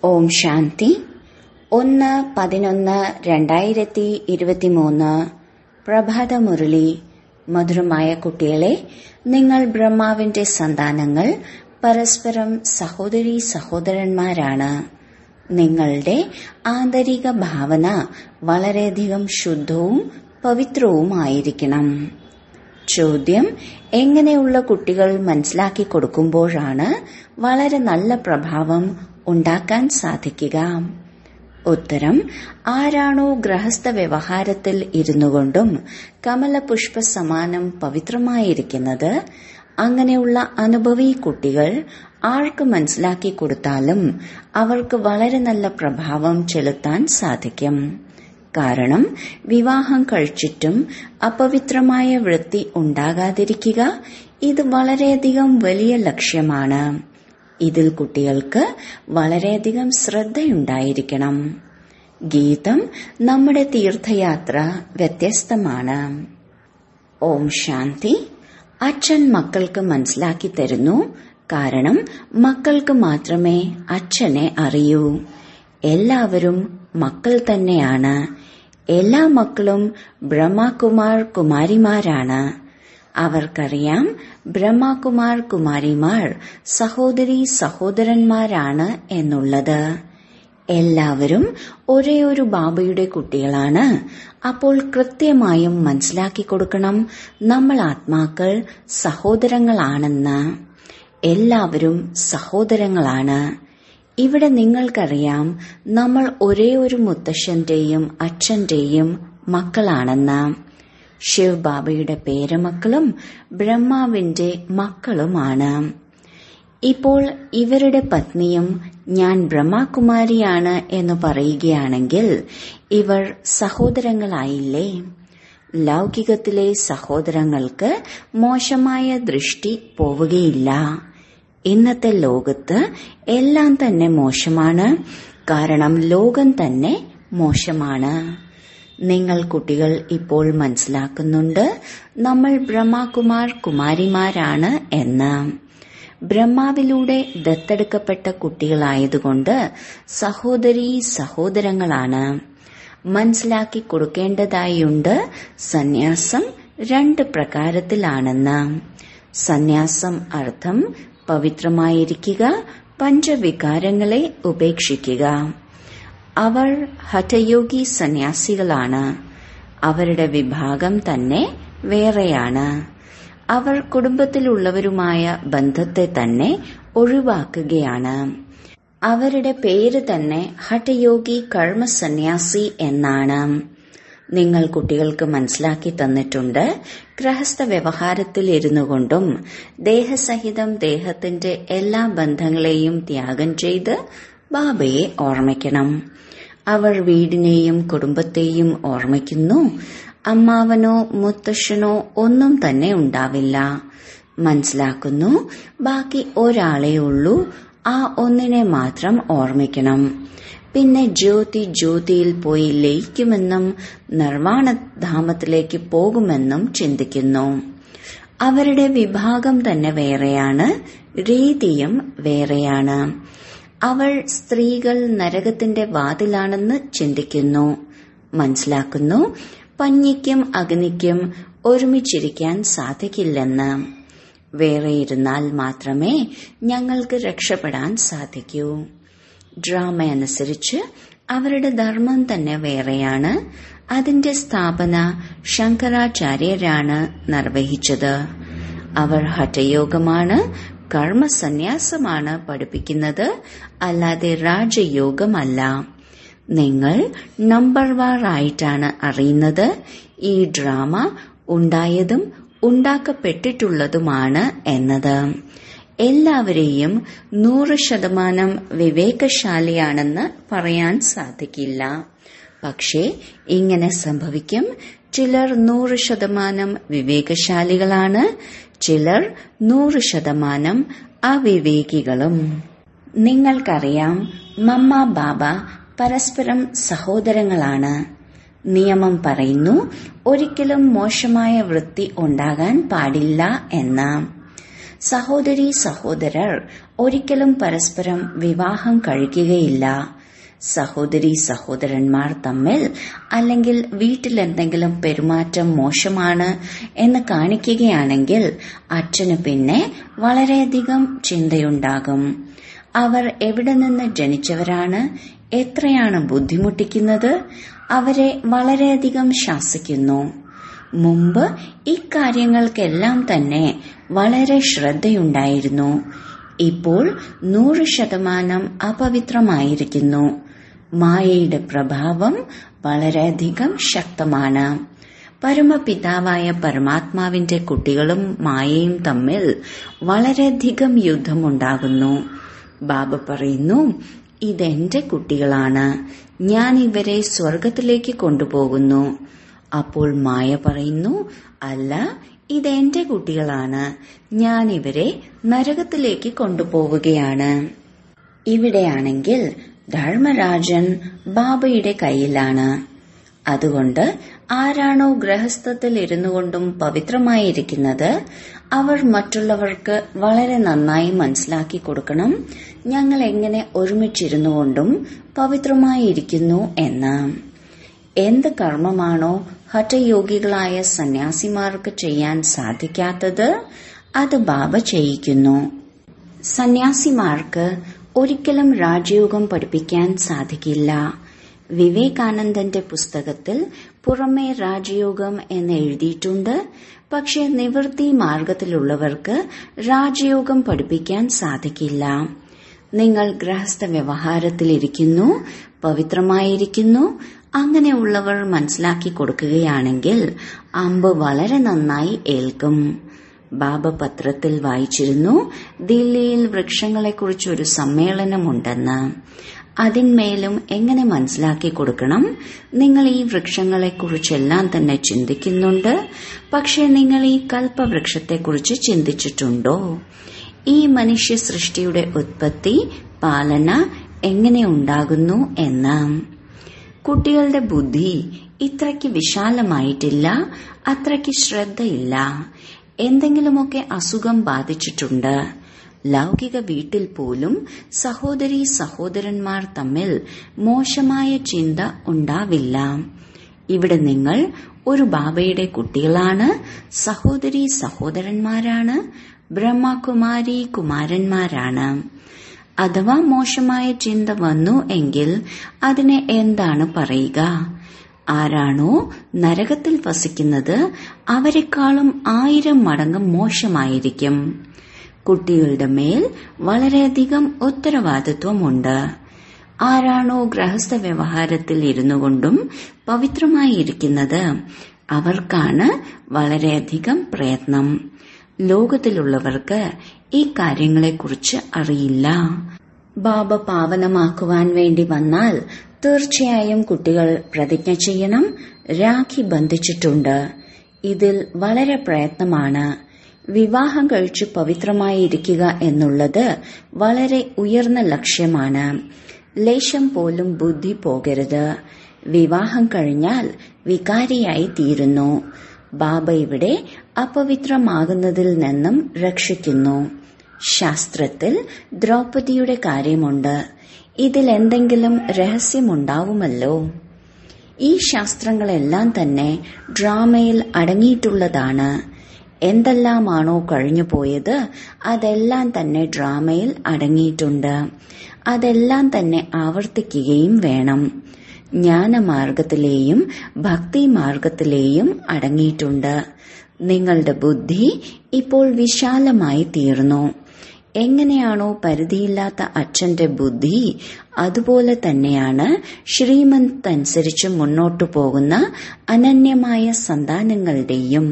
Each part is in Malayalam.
ഓം ശാന്തി ഒന്ന് പതിനൊന്ന് രണ്ടായിരത്തി ഇരുപത്തിമൂന്ന് പ്രഭാതമുരളി മധുരമായ കുട്ടികളെ നിങ്ങൾ ബ്രഹ്മാവിന്റെ സന്താനങ്ങൾ പരസ്പരം സഹോദരീ സഹോദരന്മാരാണ് നിങ്ങളുടെ ആന്തരിക ഭാവന വളരെയധികം ശുദ്ധവും പവിത്രവുമായിരിക്കണം ചോദ്യം എങ്ങനെയുള്ള കുട്ടികൾ മനസ്സിലാക്കി കൊടുക്കുമ്പോഴാണ് വളരെ നല്ല പ്രഭാവം ഉണ്ടാക്കാൻ സാധിക്കുക ഉത്തരം ആരാണോ ഗൃഹസ്ഥ വ്യവഹാരത്തിൽ ഇരുന്നുകൊണ്ടും കമലപുഷ്പ സമാനം പവിത്രമായിരിക്കുന്നത് അങ്ങനെയുള്ള അനുഭവി കുട്ടികൾ ആർക്ക് മനസ്സിലാക്കി കൊടുത്താലും അവർക്ക് വളരെ നല്ല പ്രഭാവം ചെലുത്താൻ സാധിക്കും കാരണം വിവാഹം കഴിച്ചിട്ടും അപവിത്രമായ വൃത്തി ഉണ്ടാകാതിരിക്കുക ഇത് വളരെയധികം വലിയ ലക്ഷ്യമാണ് ഇതിൽ കുട്ടികൾക്ക് വളരെയധികം ശ്രദ്ധയുണ്ടായിരിക്കണം ഗീതം നമ്മുടെ തീർത്ഥയാത്ര വ്യത്യസ്തമാണ് ഓം ശാന്തി അച്ഛൻ മക്കൾക്ക് മനസ്സിലാക്കി തരുന്നു കാരണം മക്കൾക്ക് മാത്രമേ അച്ഛനെ അറിയൂ എല്ലാവരും മക്കൾ തന്നെയാണ് എല്ലാ മക്കളും ബ്രഹ്മകുമാർ കുമാരിമാരാണ് അവർക്കറിയാം ബ്രഹ്മകുമാർ കുമാരിമാർ സഹോദരി സഹോദരന്മാരാണ് എന്നുള്ളത് എല്ലാവരും ഒരേ ഒരു ബാബയുടെ കുട്ടികളാണ് അപ്പോൾ കൃത്യമായും മനസ്സിലാക്കി കൊടുക്കണം നമ്മൾ ആത്മാക്കൾ സഹോദരങ്ങളാണെന്ന് എല്ലാവരും സഹോദരങ്ങളാണ് ഇവിടെ നിങ്ങൾക്കറിയാം നമ്മൾ ഒരേ ഒരു മുത്തശ്ശന്റെയും അച്ഛന്റെയും മക്കളാണെന്ന് ശിവ് ബാബയുടെ പേരമക്കളും ബ്രഹ്മാവിന്റെ മക്കളുമാണ് ഇപ്പോൾ ഇവരുടെ പത്നിയും ഞാൻ ബ്രഹ്മകുമാരിയാണ് എന്ന് പറയുകയാണെങ്കിൽ ഇവർ സഹോദരങ്ങളായില്ലേ ലൗകികത്തിലെ സഹോദരങ്ങൾക്ക് മോശമായ ദൃഷ്ടി പോവുകയില്ല ഇന്നത്തെ ലോകത്ത് എല്ലാം തന്നെ മോശമാണ് കാരണം ലോകം തന്നെ മോശമാണ് നിങ്ങൾ കുട്ടികൾ ഇപ്പോൾ മനസ്സിലാക്കുന്നുണ്ട് നമ്മൾ ബ്രഹ്മകുമാർ കുമാരിമാരാണ് എന്ന് ബ്രഹ്മാവിലൂടെ ദത്തെടുക്കപ്പെട്ട കുട്ടികളായതുകൊണ്ട് സഹോദരീ സഹോദരങ്ങളാണ് മനസ്സിലാക്കി കൊടുക്കേണ്ടതായുണ്ട് സന്യാസം രണ്ട് പ്രകാരത്തിലാണെന്ന് സന്യാസം അർത്ഥം പവിത്രമായിരിക്കുക പഞ്ചവികാരങ്ങളെ ഉപേക്ഷിക്കുക അവർ ഹഠയോഗി സന്യാസികളാണ് അവരുടെ വിഭാഗം തന്നെ വേറെയാണ് അവർ കുടുംബത്തിലുള്ളവരുമായ ബന്ധത്തെ തന്നെ ഒഴിവാക്കുകയാണ് അവരുടെ പേര് തന്നെ ഹഠയോഗി കർമ്മ സന്യാസി എന്നാണ് നിങ്ങൾ കുട്ടികൾക്ക് മനസ്സിലാക്കി തന്നിട്ടുണ്ട് ഗൃഹസ്ഥ വ്യവഹാരത്തിൽ ഇരുന്നു കൊണ്ടും ദേഹസഹിതം ദേഹത്തിന്റെ എല്ലാ ബന്ധങ്ങളെയും ത്യാഗം ചെയ്ത് ബാബയെ ഓർമ്മിക്കണം അവർ വീടിനെയും കുടുംബത്തെയും ഓർമ്മിക്കുന്നു അമ്മാവനോ മുത്തശ്ശനോ ഒന്നും തന്നെ ഉണ്ടാവില്ല മനസ്സിലാക്കുന്നു ബാക്കി ഒരാളേ ഉള്ളൂ ആ ഒന്നിനെ മാത്രം ഓർമ്മിക്കണം പിന്നെ ജ്യോതി ജ്യോതിയിൽ പോയി ലയിക്കുമെന്നും നിർവാണധാമത്തിലേക്ക് പോകുമെന്നും ചിന്തിക്കുന്നു അവരുടെ വിഭാഗം തന്നെ വേറെയാണ് രീതിയും വേറെയാണ് അവൾ സ്ത്രീകൾ നരകത്തിന്റെ വാതിലാണെന്ന് ചിന്തിക്കുന്നു മനസ്സിലാക്കുന്നു പഞ്ഞിക്കും അഗ്നിക്കും ഒരുമിച്ചിരിക്കാൻ സാധിക്കില്ലെന്ന് വേറെ ഇരുന്നാൽ മാത്രമേ ഞങ്ങൾക്ക് രക്ഷപ്പെടാൻ സാധിക്കൂ ഡ്രാമ അനുസരിച്ച് അവരുടെ ധർമ്മം തന്നെ വേറെയാണ് അതിന്റെ സ്ഥാപന ശങ്കരാചാര്യരാണ് നിർവഹിച്ചത് അവർ ഹഠയോഗമാണ് കർമ്മസന്യാസമാണ് പഠിപ്പിക്കുന്നത് അല്ലാതെ രാജയോഗമല്ല നിങ്ങൾ നമ്പർ വാറായിട്ടാണ് അറിയുന്നത് ഈ ഡ്രാമ ഉണ്ടായതും ഉണ്ടാക്കപ്പെട്ടിട്ടുള്ളതുമാണ് എന്നത് എല്ലാവരെയും നൂറ് ശതമാനം വിവേകശാലിയാണെന്ന് പറയാൻ സാധിക്കില്ല പക്ഷേ ഇങ്ങനെ സംഭവിക്കും ചിലർ നൂറ് ശതമാനം വിവേകശാലികളാണ് ചിലർ നൂറ് ശതമാനം അവിവേകികളും നിങ്ങൾക്കറിയാം മമ്മ ബാബ പരസ്പരം സഹോദരങ്ങളാണ് നിയമം പറയുന്നു ഒരിക്കലും മോശമായ വൃത്തി ഉണ്ടാകാൻ പാടില്ല എന്ന് സഹോദരി സഹോദരർ ഒരിക്കലും പരസ്പരം വിവാഹം കഴിക്കുകയില്ല സഹോദരി സഹോദരന്മാർ തമ്മിൽ അല്ലെങ്കിൽ വീട്ടിൽ എന്തെങ്കിലും പെരുമാറ്റം മോശമാണ് എന്ന് കാണിക്കുകയാണെങ്കിൽ അച്ഛന് പിന്നെ വളരെയധികം ചിന്തയുണ്ടാകും അവർ എവിടെ നിന്ന് ജനിച്ചവരാണ് എത്രയാണ് ബുദ്ധിമുട്ടിക്കുന്നത് അവരെ വളരെയധികം ശാസിക്കുന്നു മുമ്പ് ഇക്കാര്യങ്ങൾക്കെല്ലാം തന്നെ വളരെ ശ്രദ്ധയുണ്ടായിരുന്നു ഇപ്പോൾ നൂറ് ശതമാനം അപവിത്രമായിരിക്കുന്നു മായയുടെ പ്രഭാവം വളരെയധികം ശക്തമാണ് പരമപിതാവായ പരമാത്മാവിന്റെ കുട്ടികളും മായയും തമ്മിൽ വളരെയധികം യുദ്ധമുണ്ടാകുന്നു ബാബ പറയുന്നു ഇതെന്റെ കുട്ടികളാണ് ഞാൻ ഇവരെ സ്വർഗത്തിലേക്ക് കൊണ്ടുപോകുന്നു അപ്പോൾ മായ പറയുന്നു അല്ല ഇതെന്റെ കുട്ടികളാണ് ഞാൻ ഇവരെ നരകത്തിലേക്ക് കൊണ്ടുപോവുകയാണ് ഇവിടെയാണെങ്കിൽ ധർമ്മരാജൻ ബാബയുടെ കയ്യിലാണ് അതുകൊണ്ട് ആരാണോ ഗ്രഹസ്ഥത്തിൽ ഇരുന്നു കൊണ്ടും പവിത്രമായിരിക്കുന്നത് അവർ മറ്റുള്ളവർക്ക് വളരെ നന്നായി മനസ്സിലാക്കി കൊടുക്കണം ഞങ്ങൾ എങ്ങനെ ഒരുമിച്ചിരുന്നു കൊണ്ടും പവിത്രമായിരിക്കുന്നു എന്ന് എന്ത് കർമ്മമാണോ ഹഠയോഗികളായ സന്യാസിമാർക്ക് ചെയ്യാൻ സാധിക്കാത്തത് അത് ബാബ ചെയ്യിക്കുന്നു സന്യാസിമാർക്ക് ഒരിക്കലും രാജയോഗം പഠിപ്പിക്കാൻ സാധിക്കില്ല വിവേകാനന്ദന്റെ പുസ്തകത്തിൽ പുറമെ രാജയോഗം എന്ന് എഴുതിയിട്ടുണ്ട് പക്ഷെ നിവൃത്തി മാർഗത്തിലുള്ളവർക്ക് രാജയോഗം പഠിപ്പിക്കാൻ സാധിക്കില്ല നിങ്ങൾ ഗൃഹസ്ഥ വ്യവഹാരത്തിലിരിക്കുന്നു പവിത്രമായിരിക്കുന്നു അങ്ങനെയുള്ളവർ മനസ്സിലാക്കി കൊടുക്കുകയാണെങ്കിൽ അമ്പ് വളരെ നന്നായി ഏൽക്കും ബാബ പത്രത്തിൽ വായിച്ചിരുന്നു ദില്ലിയിൽ വൃക്ഷങ്ങളെക്കുറിച്ച് ഒരു സമ്മേളനമുണ്ടെന്ന് അതിന്മേലും എങ്ങനെ മനസ്സിലാക്കി കൊടുക്കണം നിങ്ങൾ ഈ വൃക്ഷങ്ങളെക്കുറിച്ചെല്ലാം തന്നെ ചിന്തിക്കുന്നുണ്ട് പക്ഷെ നിങ്ങൾ ഈ കൽപ്പവൃക്ഷത്തെക്കുറിച്ച് ചിന്തിച്ചിട്ടുണ്ടോ ഈ മനുഷ്യ സൃഷ്ടിയുടെ ഉത്പത്തി പാലന എങ്ങനെ ഉണ്ടാകുന്നു എന്ന് കുട്ടികളുടെ ബുദ്ധി ഇത്രയ്ക്ക് വിശാലമായിട്ടില്ല അത്രയ്ക്ക് ശ്രദ്ധയില്ല എന്തെങ്കിലുമൊക്കെ അസുഖം ബാധിച്ചിട്ടുണ്ട് ലൗകിക വീട്ടിൽ പോലും സഹോദരി സഹോദരന്മാർ തമ്മിൽ മോശമായ ചിന്ത ഉണ്ടാവില്ല ഇവിടെ നിങ്ങൾ ഒരു ബാബയുടെ കുട്ടികളാണ് സഹോദരി സഹോദരന്മാരാണ് ബ്രഹ്മകുമാരി കുമാരന്മാരാണ് അഥവാ മോശമായ ചിന്ത വന്നു എങ്കിൽ അതിനെ എന്താണ് പറയുക ആരാണോ നരകത്തിൽ വസിക്കുന്നത് അവരെക്കാളും ആയിരം മടങ്ങ് മോശമായിരിക്കും കുട്ടികളുടെ മേൽ വളരെയധികം ഉത്തരവാദിത്വമുണ്ട് ആരാണോ ഗൃഹസ്ഥ വ്യവഹാരത്തിൽ ഇരുന്നു കൊണ്ടും പവിത്രമായിരിക്കുന്നത് അവർക്കാണ് വളരെയധികം പ്രയത്നം ലോകത്തിലുള്ളവർക്ക് ഈ കാര്യങ്ങളെക്കുറിച്ച് അറിയില്ല ബാബ പാവനമാക്കുവാൻ വേണ്ടി വന്നാൽ തീർച്ചയായും കുട്ടികൾ പ്രതിജ്ഞ ചെയ്യണം രാഖി ബന്ധിച്ചിട്ടുണ്ട് ഇതിൽ വളരെ പ്രയത്നമാണ് വിവാഹം കഴിച്ച് പവിത്രമായിരിക്കുക എന്നുള്ളത് വളരെ ഉയർന്ന ലക്ഷ്യമാണ് ലേശം പോലും ബുദ്ധി പോകരുത് വിവാഹം കഴിഞ്ഞാൽ വികാരിയായി തീരുന്നു ബാബ ഇവിടെ അപവിത്രമാകുന്നതിൽ നിന്നും രക്ഷിക്കുന്നു ശാസ്ത്രത്തിൽ ദ്രൗപദിയുടെ കാര്യമുണ്ട് ഇതിൽ എന്തെങ്കിലും രഹസ്യമുണ്ടാവുമല്ലോ ഈ ശാസ്ത്രങ്ങളെല്ലാം തന്നെ ഡ്രാമയിൽ അടങ്ങിയിട്ടുള്ളതാണ് എന്തെല്ലാമാണോ കഴിഞ്ഞു പോയത് അതെല്ലാം തന്നെ ഡ്രാമയിൽ അടങ്ങിയിട്ടുണ്ട് അതെല്ലാം തന്നെ ആവർത്തിക്കുകയും വേണം ജ്ഞാനമാർഗത്തിലെയും ഭക്തി മാർഗത്തിലെയും അടങ്ങിയിട്ടുണ്ട് നിങ്ങളുടെ ബുദ്ധി ഇപ്പോൾ വിശാലമായി തീർന്നു എങ്ങനെയാണോ പരിധിയില്ലാത്ത അച്ഛന്റെ ബുദ്ധി അതുപോലെ തന്നെയാണ് ശ്രീമന്ത് അനുസരിച്ച് മുന്നോട്ടു പോകുന്ന അനന്യമായ സന്താനങ്ങളുടെയും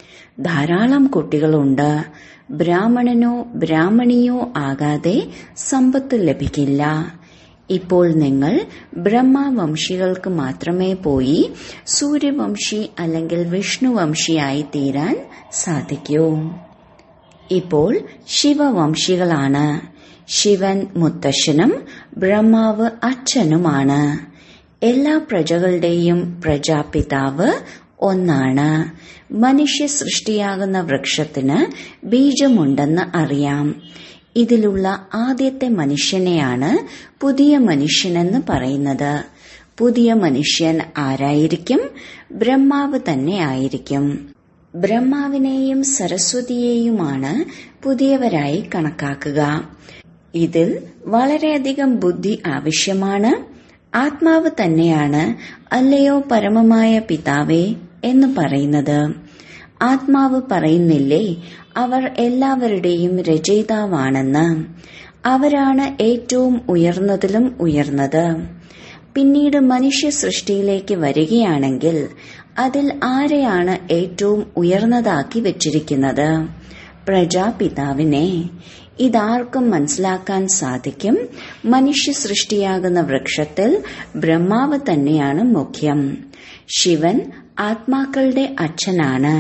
ധാരാളം കുട്ടികളുണ്ട് ബ്രാഹ്മണനോ ബ്രാഹ്മണിയോ ആകാതെ സമ്പത്ത് ലഭിക്കില്ല ഇപ്പോൾ നിങ്ങൾ ബ്രഹ്മവംശികൾക്ക് മാത്രമേ പോയി സൂര്യവംശി അല്ലെങ്കിൽ വിഷ്ണുവംശിയായി തീരാൻ സാധിക്കൂ ഇപ്പോൾ ശിവവംശികളാണ് ശിവൻ മുത്തശ്ശനും ബ്രഹ്മാവ് അച്ഛനുമാണ് എല്ലാ പ്രജകളുടെയും പ്രജാപിതാവ് ഒന്നാണ് മനുഷ്യ സൃഷ്ടിയാകുന്ന വൃക്ഷത്തിന് ബീജമുണ്ടെന്ന് അറിയാം ഇതിലുള്ള ആദ്യത്തെ മനുഷ്യനെയാണ് പുതിയ മനുഷ്യനെന്ന് പറയുന്നത് പുതിയ മനുഷ്യൻ ആരായിരിക്കും ബ്രഹ്മാവ് തന്നെ ആയിരിക്കും ബ്രഹ്മാവിനെയും സരസ്വതിയെയുമാണ് പുതിയവരായി കണക്കാക്കുക ഇതിൽ വളരെയധികം ബുദ്ധി ആവശ്യമാണ് ആത്മാവ് തന്നെയാണ് അല്ലയോ പരമമായ പിതാവേ എന്ന് പറയുന്നത് ആത്മാവ് പറയുന്നില്ലേ അവർ എല്ലാവരുടെയും രചയിതാവാണെന്ന് അവരാണ് ഏറ്റവും ഉയർന്നതിലും ഉയർന്നത് പിന്നീട് മനുഷ്യ സൃഷ്ടിയിലേക്ക് വരികയാണെങ്കിൽ അതിൽ ആരെയാണ് ഏറ്റവും ഉയർന്നതാക്കി വെച്ചിരിക്കുന്നത് പ്രജാപിതാവിനെ ഇതാർക്കും മനസ്സിലാക്കാൻ സാധിക്കും മനുഷ്യ സൃഷ്ടിയാകുന്ന വൃക്ഷത്തിൽ ബ്രഹ്മാവ് തന്നെയാണ് മുഖ്യം ശിവൻ ആത്മാക്കളുടെ അച്ഛനാണ്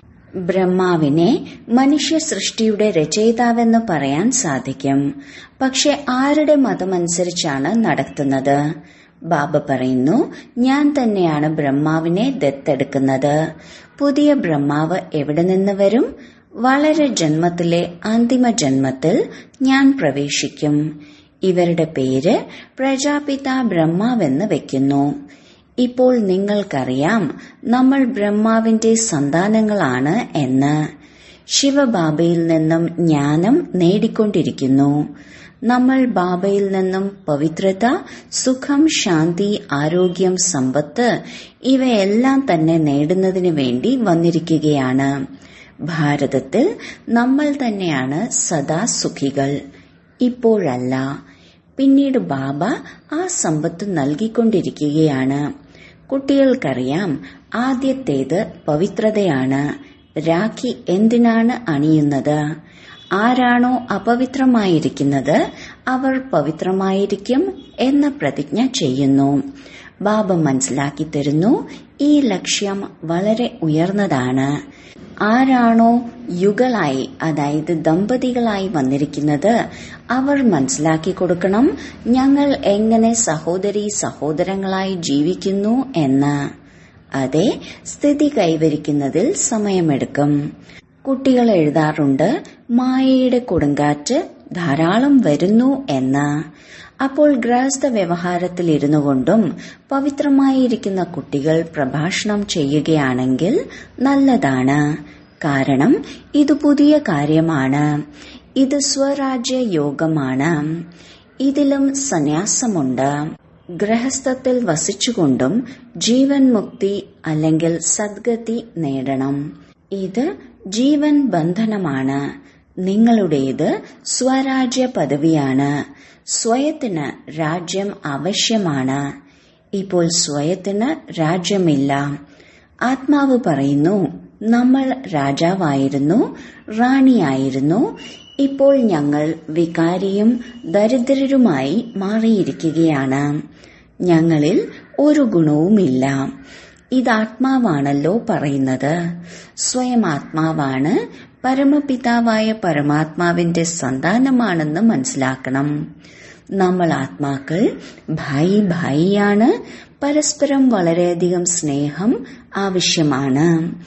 ബ്രഹ്മാവിനെ മനുഷ്യ സൃഷ്ടിയുടെ രചയിതാവെന്ന് പറയാൻ സാധിക്കും പക്ഷെ ആരുടെ മതമനുസരിച്ചാണ് നടത്തുന്നത് ബാബ പറയുന്നു ഞാൻ തന്നെയാണ് ബ്രഹ്മാവിനെ ദത്തെടുക്കുന്നത് പുതിയ ബ്രഹ്മാവ് എവിടെ നിന്ന് വരും വളരെ ജന്മത്തിലെ അന്തിമ ജന്മത്തിൽ ഞാൻ പ്രവേശിക്കും ഇവരുടെ പേര് പ്രജാപിത ബ്രഹ്മാവെന്ന് വെക്കുന്നു ഇപ്പോൾ നിങ്ങൾക്കറിയാം നമ്മൾ ബ്രഹ്മാവിന്റെ സന്താനങ്ങളാണ് എന്ന് ശിവബാബയിൽ നിന്നും ജ്ഞാനം നേടിക്കൊണ്ടിരിക്കുന്നു നമ്മൾ ബാബയിൽ നിന്നും പവിത്രത സുഖം ശാന്തി ആരോഗ്യം സമ്പത്ത് ഇവയെല്ലാം തന്നെ നേടുന്നതിന് വേണ്ടി വന്നിരിക്കുകയാണ് ഭാരതത്തിൽ നമ്മൾ തന്നെയാണ് സദാ സുഖികൾ ഇപ്പോഴല്ല പിന്നീട് ബാബ ആ സമ്പത്ത് നൽകിക്കൊണ്ടിരിക്കുകയാണ് കുട്ടികൾക്കറിയാം ആദ്യത്തേത് പവിത്രതയാണ് രാഖി എന്തിനാണ് അണിയുന്നത് ആരാണോ അപവിത്രമായിരിക്കുന്നത് അവർ പവിത്രമായിരിക്കും എന്ന പ്രതിജ്ഞ ചെയ്യുന്നു ബാബ മനസ്സിലാക്കി തരുന്നു ഈ ലക്ഷ്യം വളരെ ഉയർന്നതാണ് ആരാണോ യുഗളായി അതായത് ദമ്പതികളായി വന്നിരിക്കുന്നത് അവർ മനസ്സിലാക്കി കൊടുക്കണം ഞങ്ങൾ എങ്ങനെ സഹോദരി സഹോദരങ്ങളായി ജീവിക്കുന്നു എന്ന് അതെ സ്ഥിതി കൈവരിക്കുന്നതിൽ സമയമെടുക്കും കുട്ടികൾ എഴുതാറുണ്ട് മായയുടെ കൊടുങ്കാറ്റ് ധാരാളം വരുന്നു എന്ന് അപ്പോൾ ഗൃഹസ്ഥ വ്യവഹാരത്തിൽ ഇരുന്നു കൊണ്ടും പവിത്രമായിരിക്കുന്ന കുട്ടികൾ പ്രഭാഷണം ചെയ്യുകയാണെങ്കിൽ നല്ലതാണ് കാരണം ഇത് പുതിയ കാര്യമാണ് ഇത് സ്വരാജ്യ യോഗമാണ് ഇതിലും സന്യാസമുണ്ട് ഗൃഹസ്ഥത്തിൽ വസിച്ചുകൊണ്ടും ജീവൻ മുക്തി അല്ലെങ്കിൽ സദ്ഗതി നേടണം ഇത് ജീവൻ ബന്ധനമാണ് നിങ്ങളുടേത് സ്വരാജ്യ പദവിയാണ് സ്വയത്തിന് രാജ്യം ആവശ്യമാണ് ഇപ്പോൾ സ്വയത്തിന് രാജ്യമില്ല ആത്മാവ് പറയുന്നു നമ്മൾ രാജാവായിരുന്നു റാണിയായിരുന്നു ഇപ്പോൾ ഞങ്ങൾ വികാരിയും ദരിദ്രരുമായി മാറിയിരിക്കുകയാണ് ഞങ്ങളിൽ ഒരു ഗുണവുമില്ല ഇത് ആത്മാവാണല്ലോ പറയുന്നത് സ്വയം ആത്മാവാണ് പരമപിതാവായ പരമാത്മാവിന്റെ സന്താനമാണെന്ന് മനസ്സിലാക്കണം നമ്മൾ ആത്മാക്കൾ ഭായി ഭായിയാണ് പരസ്പരം വളരെയധികം സ്നേഹം ആവശ്യമാണ്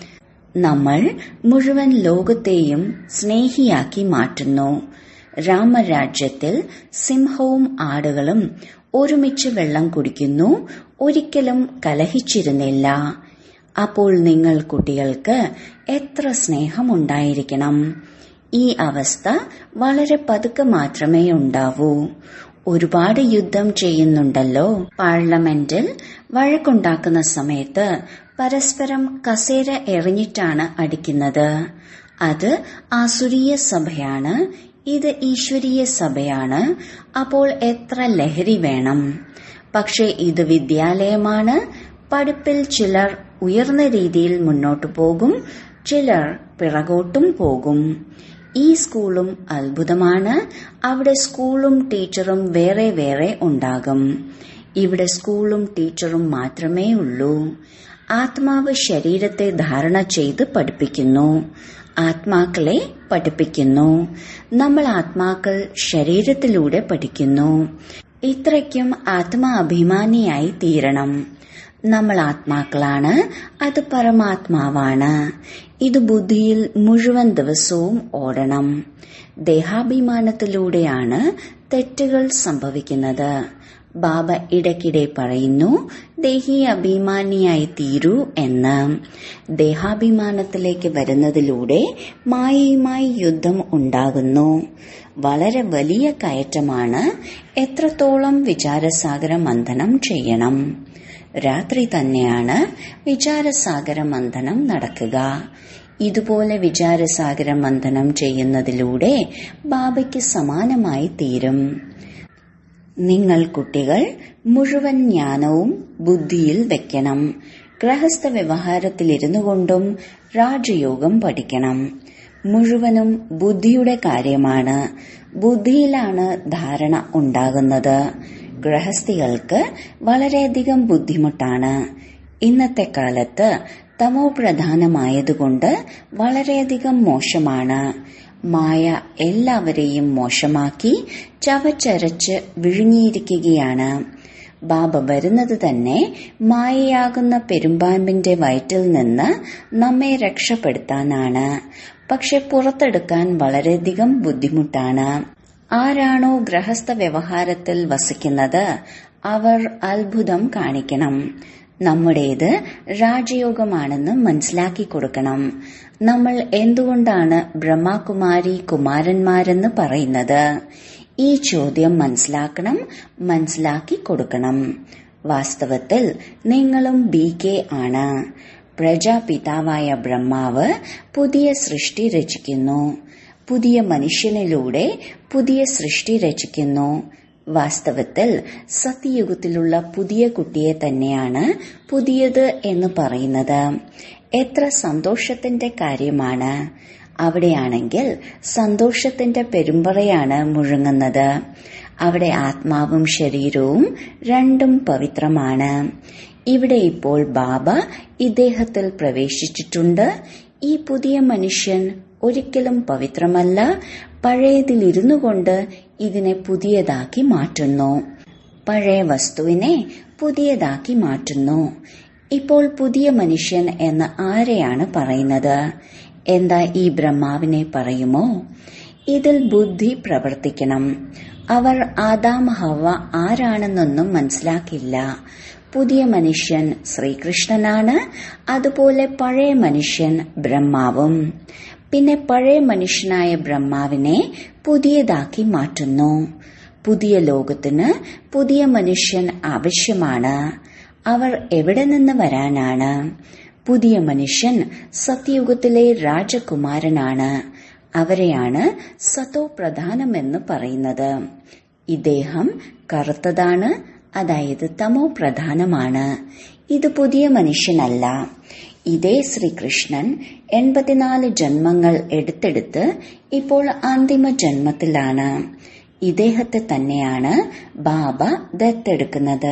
നമ്മൾ മുഴുവൻ ലോകത്തെയും സ്നേഹിയാക്കി മാറ്റുന്നു രാമരാജ്യത്തിൽ സിംഹവും ആടുകളും ഒരുമിച്ച് വെള്ളം കുടിക്കുന്നു ഒരിക്കലും കലഹിച്ചിരുന്നില്ല അപ്പോൾ നിങ്ങൾ കുട്ടികൾക്ക് എത്ര സ്നേഹമുണ്ടായിരിക്കണം ഈ അവസ്ഥ വളരെ പതുക്കെ മാത്രമേ ഉണ്ടാവൂ ഒരുപാട് യുദ്ധം ചെയ്യുന്നുണ്ടല്ലോ പാർലമെന്റിൽ വഴക്കുണ്ടാക്കുന്ന സമയത്ത് പരസ്പരം കസേര എറിഞ്ഞിട്ടാണ് അടിക്കുന്നത് അത് ആസുരീയ സഭയാണ് ഇത് ഈശ്വരീയ സഭയാണ് അപ്പോൾ എത്ര ലഹരി വേണം പക്ഷെ ഇത് വിദ്യാലയമാണ് പഠിപ്പിൽ ചിലർ ഉയർന്ന രീതിയിൽ മുന്നോട്ടു പോകും ചിലർ പിറകോട്ടും പോകും ഈ സ്കൂളും അത്ഭുതമാണ് അവിടെ സ്കൂളും ടീച്ചറും വേറെ വേറെ ഉണ്ടാകും ഇവിടെ സ്കൂളും ടീച്ചറും മാത്രമേ ഉള്ളൂ ആത്മാവ് ശരീരത്തെ ധാരണ ചെയ്ത് പഠിപ്പിക്കുന്നു ആത്മാക്കളെ പഠിപ്പിക്കുന്നു നമ്മൾ ആത്മാക്കൾ ശരീരത്തിലൂടെ പഠിക്കുന്നു ഇത്രയ്ക്കും ആത്മാഭിമാനിയായി തീരണം നമ്മൾ ആത്മാക്കളാണ് അത് പരമാത്മാവാണ് ഇത് ബുദ്ധിയിൽ മുഴുവൻ ദിവസവും ഓടണം ദേഹാഭിമാനത്തിലൂടെയാണ് തെറ്റുകൾ സംഭവിക്കുന്നത് ബാബ ഇടയ്ക്കിടെ പറയുന്നു ദേഹി അഭിമാനിയായി തീരൂ എന്ന് ദേഹാഭിമാനത്തിലേക്ക് വരുന്നതിലൂടെ മായയുമായി യുദ്ധം ഉണ്ടാകുന്നു വളരെ വലിയ കയറ്റമാണ് എത്രത്തോളം വിചാരസാഗര മന്ഥനം ചെയ്യണം രാത്രി തന്നെയാണ് വിചാരസാഗര മന്ഥനം നടക്കുക ഇതുപോലെ വിചാരസാഗര മന്ഥനം ചെയ്യുന്നതിലൂടെ ബാബയ്ക്ക് സമാനമായി തീരും നിങ്ങൾ കുട്ടികൾ മുഴുവൻ ജ്ഞാനവും ബുദ്ധിയിൽ വെക്കണം ഗൃഹസ്ഥ വ്യവഹാരത്തിലിരുന്നു കൊണ്ടും രാജയോഗം പഠിക്കണം മുഴുവനും ബുദ്ധിയുടെ കാര്യമാണ് ബുദ്ധിയിലാണ് ധാരണ ഉണ്ടാകുന്നത് ഗൃഹസ്ഥികൾക്ക് വളരെയധികം ബുദ്ധിമുട്ടാണ് ഇന്നത്തെ കാലത്ത് തമോ പ്രധാനമായതുകൊണ്ട് വളരെയധികം മോശമാണ് മായ എല്ലാവരെയും മോശമാക്കി ചവച്ചരച്ച് വിഴുങ്ങിയിരിക്കുകയാണ് ബാബ വരുന്നത് തന്നെ മായയാകുന്ന പെരുമ്പാമ്പിന്റെ വയറ്റിൽ നിന്ന് നമ്മെ രക്ഷപ്പെടുത്താനാണ് പക്ഷെ പുറത്തെടുക്കാൻ വളരെയധികം ബുദ്ധിമുട്ടാണ് ആരാണോ ഗൃഹസ്ഥ വ്യവഹാരത്തിൽ വസിക്കുന്നത് അവർ അത്ഭുതം കാണിക്കണം നമ്മുടേത് രാജയോഗമാണെന്ന് മനസ്സിലാക്കി കൊടുക്കണം നമ്മൾ എന്തുകൊണ്ടാണ് ബ്രഹ്മകുമാരി കുമാരന്മാരെന്ന് പറയുന്നത് ഈ ചോദ്യം മനസ്സിലാക്കണം മനസ്സിലാക്കി കൊടുക്കണം വാസ്തവത്തിൽ നിങ്ങളും ബി കെ ആണ് പ്രജാപിതാവായ ബ്രഹ്മാവ് പുതിയ സൃഷ്ടി രചിക്കുന്നു പുതിയ മനുഷ്യനിലൂടെ പുതിയ സൃഷ്ടി രചിക്കുന്നു വാസ്തവത്തിൽ സത്യയുഗത്തിലുള്ള പുതിയ കുട്ടിയെ തന്നെയാണ് പുതിയത് എന്ന് പറയുന്നത് എത്ര സന്തോഷത്തിന്റെ കാര്യമാണ് അവിടെയാണെങ്കിൽ സന്തോഷത്തിന്റെ പെരുമ്പറയാണ് മുഴങ്ങുന്നത് അവിടെ ആത്മാവും ശരീരവും രണ്ടും പവിത്രമാണ് ഇവിടെ ഇപ്പോൾ ബാബ ഇദ്ദേഹത്തിൽ പ്രവേശിച്ചിട്ടുണ്ട് ഈ പുതിയ മനുഷ്യൻ ഒരിക്കലും പവിത്രമല്ല പഴയതിലിരുന്നു കൊണ്ട് ഇതിനെ പുതിയതാക്കി മാറ്റുന്നു പഴയ വസ്തുവിനെ പുതിയതാക്കി മാറ്റുന്നു ഇപ്പോൾ പുതിയ മനുഷ്യൻ എന്ന് ആരെയാണ് പറയുന്നത് എന്താ ഈ ബ്രഹ്മാവിനെ പറയുമോ ഇതിൽ ബുദ്ധി പ്രവർത്തിക്കണം അവർ ആദാം ഹവ ആരാണെന്നൊന്നും മനസ്സിലാക്കില്ല പുതിയ മനുഷ്യൻ ശ്രീകൃഷ്ണനാണ് അതുപോലെ പഴയ മനുഷ്യൻ ബ്രഹ്മാവും പിന്നെ പഴയ മനുഷ്യനായ ബ്രഹ്മാവിനെ പുതിയതാക്കി മാറ്റുന്നു പുതിയ ലോകത്തിന് പുതിയ മനുഷ്യൻ ആവശ്യമാണ് അവർ എവിടെ നിന്ന് വരാനാണ് പുതിയ മനുഷ്യൻ സത്യയുഗത്തിലെ രാജകുമാരനാണ് അവരെയാണ് സതോ പ്രധാനമെന്ന് പറയുന്നത് ഇദ്ദേഹം കറുത്തതാണ് അതായത് തമോ പ്രധാനമാണ് ഇത് പുതിയ മനുഷ്യനല്ല ഇതേ ശ്രീകൃഷ്ണൻ എൺപത്തിനാല് ജന്മങ്ങൾ എടുത്തെടുത്ത് ഇപ്പോൾ അന്തിമ ജന്മത്തിലാണ് ഇദ്ദേഹത്തെ തന്നെയാണ് ബാബ ദത്തെടുക്കുന്നത്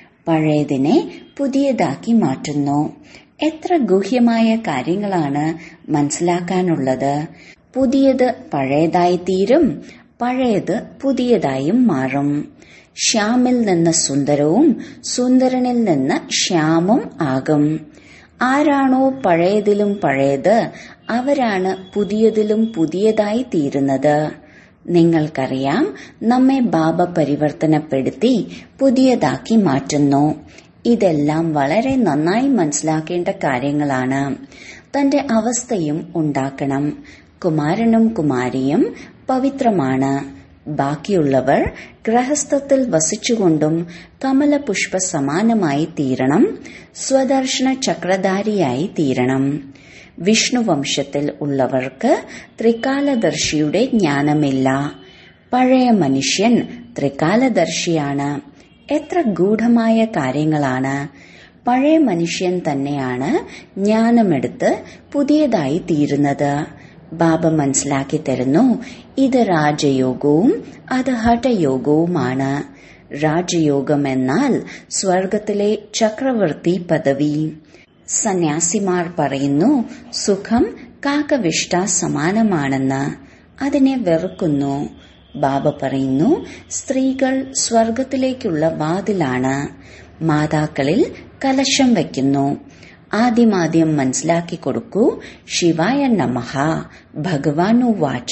പഴയതിനെ പുതിയതാക്കി മാറ്റുന്നു എത്ര ഗുഹ്യമായ കാര്യങ്ങളാണ് മനസ്സിലാക്കാനുള്ളത് പുതിയത് പഴയതായി തീരും പഴയത് പുതിയതായും മാറും ശ്യാമിൽ നിന്ന് സുന്ദരവും സുന്ദരനിൽ നിന്ന് ശ്യാമും ആകും ആരാണോ പഴയതിലും പഴയത് അവരാണ് പുതിയതിലും പുതിയതായി തീരുന്നത് നിങ്ങൾക്കറിയാം നമ്മെ ബാബ പരിവർത്തനപ്പെടുത്തി പുതിയതാക്കി മാറ്റുന്നു ഇതെല്ലാം വളരെ നന്നായി മനസ്സിലാക്കേണ്ട കാര്യങ്ങളാണ് തന്റെ അവസ്ഥയും ഉണ്ടാക്കണം കുമാരനും കുമാരിയും പവിത്രമാണ് ബാക്കിയുള്ളവർ ഗ്രഹസ്ഥത്തിൽ വസിച്ചുകൊണ്ടും കമലപുഷ്പ സമാനമായി തീരണം സ്വദർശന ചക്രധാരിയായി തീരണം വിഷ്ണുവംശത്തിൽ ഉള്ളവർക്ക് ത്രികാലദർശിയുടെ ജ്ഞാനമില്ല പഴയ മനുഷ്യൻ ത്രികാലദർശിയാണ് എത്ര ഗൂഢമായ കാര്യങ്ങളാണ് പഴയ മനുഷ്യൻ തന്നെയാണ് ജ്ഞാനമെടുത്ത് പുതിയതായി തീരുന്നത് ബാബ മനസ്സിലാക്കി തരുന്നു ഇത് രാജയോഗവും അത് ഹഠയോഗവുമാണ് രാജയോഗം എന്നാൽ സ്വർഗത്തിലെ ചക്രവർത്തി പദവി സന്യാസിമാർ പറയുന്നു സുഖം കാക്കവിഷ്ട സമാനമാണെന്ന് അതിനെ വെറുക്കുന്നു ബാബ പറയുന്നു സ്ത്രീകൾ സ്വർഗത്തിലേക്കുള്ള വാതിലാണ് മാതാക്കളിൽ കലശം വയ്ക്കുന്നു ആദ്യമാദ്യം മനസ്സിലാക്കി കൊടുക്കൂ ശിവായ നമഹ ഭഗവാനു വാച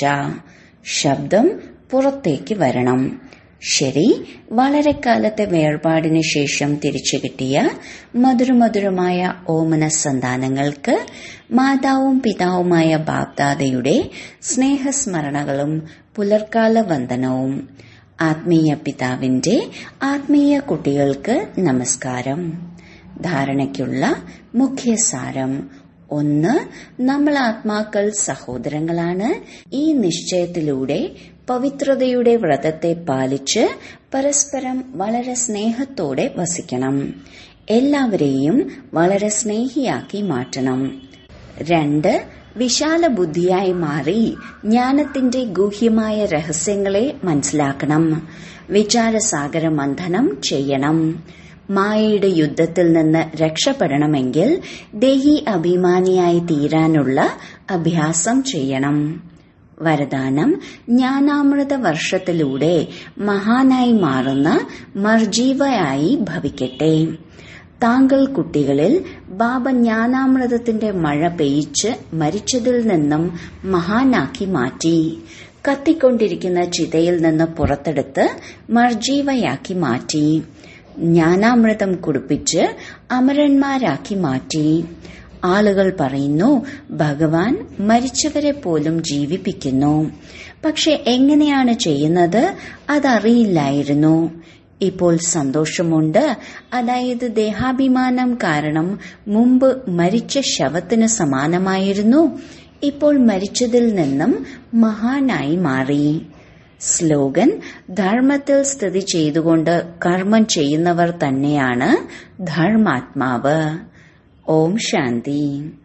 ശബ്ദം പുറത്തേക്ക് വരണം ശരി വളരെ കാലത്തെ വേർപാടിന് ശേഷം തിരിച്ചു കിട്ടിയ മധുരമധുരമായ ഓമന സന്താനങ്ങൾക്ക് മാതാവും പിതാവുമായ ബാബ്ദാദയുടെ സ്നേഹസ്മരണകളും പുലർക്കാല വന്ദനവും ആത്മീയ പിതാവിന്റെ ആത്മീയ കുട്ടികൾക്ക് നമസ്കാരം ധാരണയ്ക്കുള്ള മുഖ്യസാരം ഒന്ന് നമ്മൾ ആത്മാക്കൾ സഹോദരങ്ങളാണ് ഈ നിശ്ചയത്തിലൂടെ പവിത്രതയുടെ വ്രതത്തെ പാലിച്ച് പരസ്പരം വളരെ സ്നേഹത്തോടെ വസിക്കണം എല്ലാവരെയും വളരെ സ്നേഹിയാക്കി മാറ്റണം രണ്ട് വിശാല ബുദ്ധിയായി മാറി ജ്ഞാനത്തിന്റെ ഗൂഹ്യമായ രഹസ്യങ്ങളെ മനസ്സിലാക്കണം വിചാരസാഗര മന്ഥനം ചെയ്യണം മായയുടെ യുദ്ധത്തിൽ നിന്ന് രക്ഷപ്പെടണമെങ്കിൽ ദേഹി അഭിമാനിയായി തീരാനുള്ള അഭ്യാസം ചെയ്യണം വരദാനം ജ്ഞാനാമൃത വർഷത്തിലൂടെ മഹാനായി മാറുന്ന മർജീവയായി ഭവിക്കട്ടെ താങ്കൾ കുട്ടികളിൽ ബാബ ജ്ഞാനാമൃതത്തിന്റെ മഴ പെയ്ച്ച് മരിച്ചതിൽ നിന്നും മഹാനാക്കി മാറ്റി കത്തിക്കൊണ്ടിരിക്കുന്ന ചിതയിൽ നിന്ന് പുറത്തെടുത്ത് മർജീവയാക്കി മാറ്റി ജ്ഞാനാമൃതം കുടിപ്പിച്ച് അമരന്മാരാക്കി മാറ്റി ആളുകൾ പറയുന്നു ഭഗവാൻ മരിച്ചവരെ പോലും ജീവിപ്പിക്കുന്നു പക്ഷെ എങ്ങനെയാണ് ചെയ്യുന്നത് അതറിയില്ലായിരുന്നു ഇപ്പോൾ സന്തോഷമുണ്ട് അതായത് ദേഹാഭിമാനം കാരണം മുമ്പ് മരിച്ച ശവത്തിന് സമാനമായിരുന്നു ഇപ്പോൾ മരിച്ചതിൽ നിന്നും മഹാനായി മാറി സ്ലോഗൻ ധർമ്മത്തിൽ സ്ഥിതി ചെയ്തുകൊണ്ട് കർമ്മം ചെയ്യുന്നവർ തന്നെയാണ് ധർമാത്മാവ് ഓം ശാന്തി